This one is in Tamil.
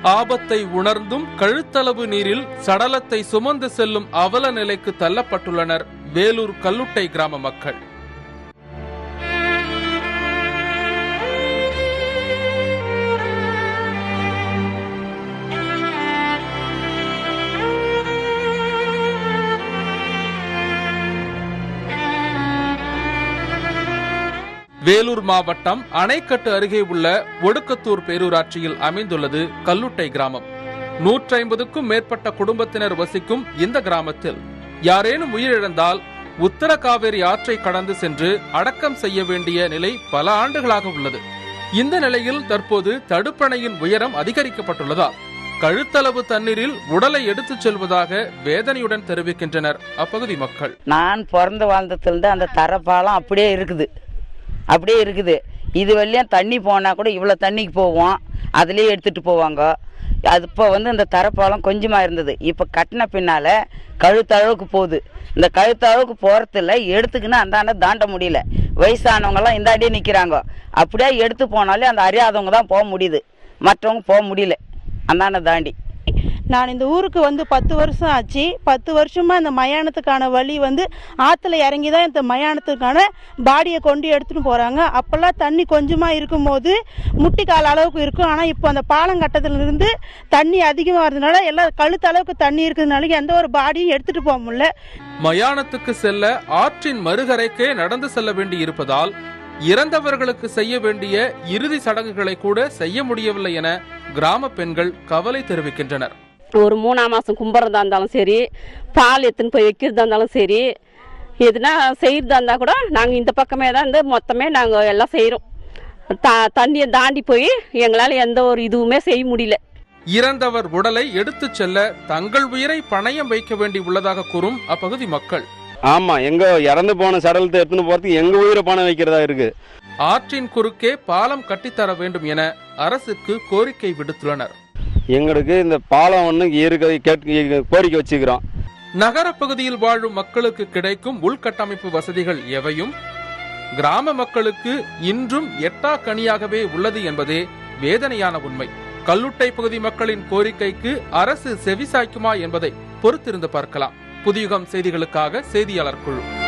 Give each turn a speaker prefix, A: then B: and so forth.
A: ஆபத்தை உணர்ந்தும் கழுத்தளவு நீரில் சடலத்தை சுமந்து செல்லும் அவல நிலைக்கு தள்ளப்பட்டுள்ளனர் வேலூர் கல்லுட்டை கிராம மக்கள் வேலூர் மாவட்டம் அணைக்கட்டு அருகே உள்ள ஒடுக்கத்தூர் பேரூராட்சியில் அமைந்துள்ளது கல்லுட்டை கிராமம் நூற்றி ஐம்பதுக்கும் மேற்பட்ட குடும்பத்தினர் வசிக்கும் இந்த கிராமத்தில் யாரேனும் உயிரிழந்தால் உத்தர காவேரி ஆற்றை கடந்து சென்று அடக்கம் செய்ய வேண்டிய நிலை பல ஆண்டுகளாக உள்ளது இந்த நிலையில் தற்போது தடுப்பணையின் உயரம் அதிகரிக்கப்பட்டுள்ளதால் கழுத்தளவு தண்ணீரில் உடலை எடுத்துச் செல்வதாக வேதனையுடன் தெரிவிக்கின்றனர் அப்பகுதி மக்கள்
B: நான் பிறந்து வாழ்ந்ததுலேருந்து அந்த தரப்பாலம் அப்படியே இருக்குது அப்படியே இருக்குது இது வழியும் தண்ணி போனால் கூட இவ்வளோ தண்ணிக்கு போவோம் அதுலேயே எடுத்துகிட்டு போவாங்க அது இப்போ வந்து இந்த தரப்பாலம் கொஞ்சமாக இருந்தது இப்போ கட்டின பின்னால் கழுத்தளவுக்கு போகுது இந்த கழுத்தளவுக்கு போகிறதில்ல எடுத்துக்கின்னு அந்தாண்ட தாண்ட முடியல வயசானவங்கெல்லாம் இந்தாண்டியே நிற்கிறாங்க அப்படியே எடுத்து போனாலே அந்த அறியாதவங்க தான் போக முடியுது மற்றவங்க போக முடியல அந்தாண்ட தாண்டி
C: நான் இந்த ஊருக்கு வந்து பத்து வருஷம் ஆச்சு பத்து வருஷமா இந்த மயானத்துக்கான வழி வந்து ஆற்றுல இறங்கி தான் இந்த மயானத்துக்கான பாடியை கொண்டு எடுத்துட்டு போகிறாங்க அப்போல்லாம் தண்ணி கொஞ்சமாக இருக்கும்போது முட்டிக்கால் அளவுக்கு இருக்கும் ஆனால் இப்போ அந்த பாலம் கட்டத்துல இருந்து தண்ணி அதிகமாக இருந்ததுனால எல்லாம் கழுத்து அளவுக்கு தண்ணி இருக்கிறதுனால எந்த ஒரு பாடியும் எடுத்துகிட்டு போக முடியல
A: மயானத்துக்கு செல்ல ஆற்றின் மறுகரைக்கே நடந்து செல்ல வேண்டி இருப்பதால் இறந்தவர்களுக்கு செய்ய வேண்டிய இறுதி சடங்குகளை கூட செய்ய முடியவில்லை என கிராம பெண்கள் கவலை தெரிவிக்கின்றனர்
D: ஒரு மூணாம் மாதம் கும்புறதா இருந்தாலும் சரி பால் எடுத்துன்னு போய் வைக்கிறதா இருந்தாலும் சரி எதுனா செய்கிறதா இருந்தால் கூட நாங்கள் இந்த பக்கமே தான் இருந்து மொத்தமே நாங்கள் எல்லாம் செய்கிறோம் த தண்ணியை தாண்டி போய் எங்களால் எந்த ஒரு இதுவுமே செய்ய முடியல
A: இறந்தவர் உடலை எடுத்துச் செல்ல தங்கள் உயிரை பணயம் வைக்க வேண்டி உள்ளதாக கூறும் அப்பகுதி மக்கள்
E: ஆமா எங்க இறந்து போன சடலத்தை எடுத்துன்னு போறதுக்கு எங்க உயிரை பணம் வைக்கிறதா இருக்கு
A: ஆற்றின் குறுக்கே பாலம் கட்டித்தர வேண்டும் என அரசுக்கு கோரிக்கை விடுத்துள்ளனர்
E: எங்களுக்கு இந்த பாலம் ஒன்று இருக்க கேட்டு கோரிக்கை வச்சுக்கிறோம்
A: நகரப் பகுதியில் வாழும் மக்களுக்கு கிடைக்கும் உள்கட்டமைப்பு வசதிகள் எவையும் கிராம மக்களுக்கு இன்றும் எட்டா கனியாகவே உள்ளது என்பதே வேதனையான உண்மை கல்லுட்டை பகுதி மக்களின் கோரிக்கைக்கு அரசு செவிசாய்க்குமா என்பதை பொறுத்திருந்து பார்க்கலாம் புதியுகம் செய்திகளுக்காக செய்தியாளர் குழு